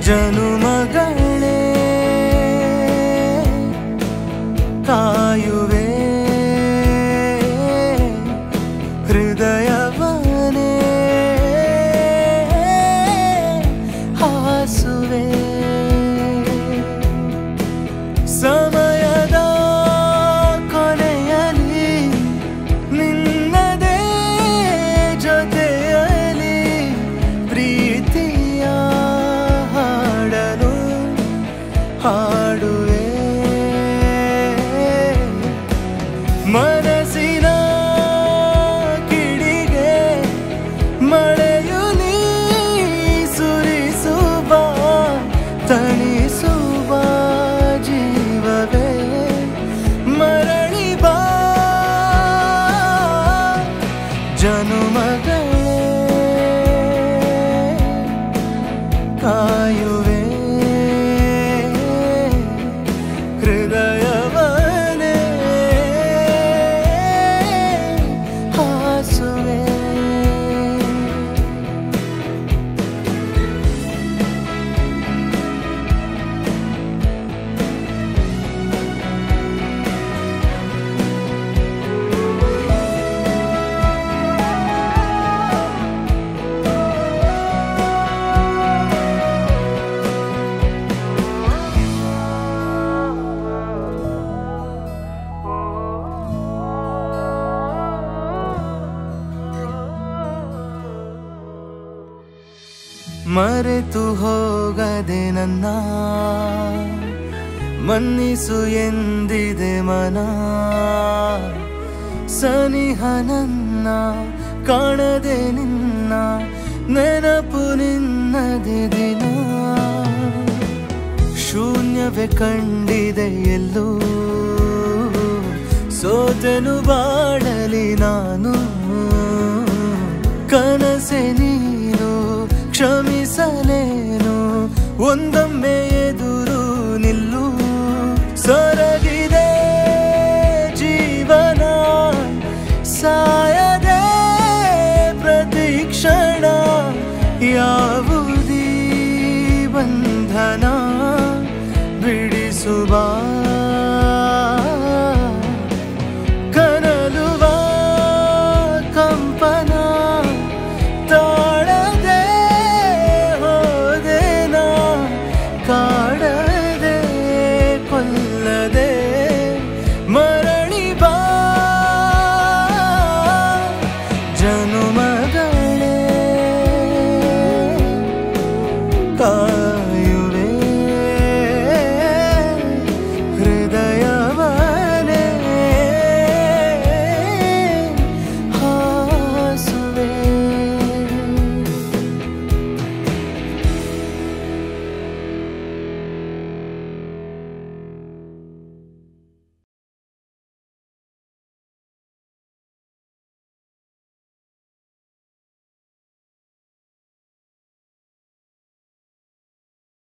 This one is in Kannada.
ಜನುಮಗಳೇ ಕಾಯುವೆ ಹೃದಯವನೇ ಹಾಸುವೆ ಸಮಯದ ಕೊನೆಯಲಿ ನಿನ್ನದೇ ಜೊತೆಯಲಿ ಪ್ರೀತಿಯ ಹಾಡಲು ಹಾಡುವೆ ಮನಸ್ಸಿನ ಕಿಡಿಗೆ ಮಳೆಯು ನೀ ಸುರಿಸುವ ತಣಿಸುವ ಜೀವವೇ ಮರಳಿ ಬಾ ಜನುಮಗಳೇ ಕಾಯುವೆ ಹೃದಯವನೇ ಹಾಸುವೆ ಮರೆತು ಹೋಗದೆ ನನ್ನ ಮನ್ನಿಸು ಎಂದಿದೆ ಮನ ಸನಿಹ ನನ್ನ ಕಾಣದೆ ನಿನ್ನ ನೆನಪು ನಿನ್ನದೆ ದಿನ ಶೂನ್ಯವೇ ಕಂಡಿದೆ ಎಲ್ಲೂ ಸೋತೆನು ಬಾಡಲಿ ನಾನು ಕನಸೆ ನೀನು ಕ್ಷಮಿಸಲೇನು ಒಂದೊಮ್ಮೆ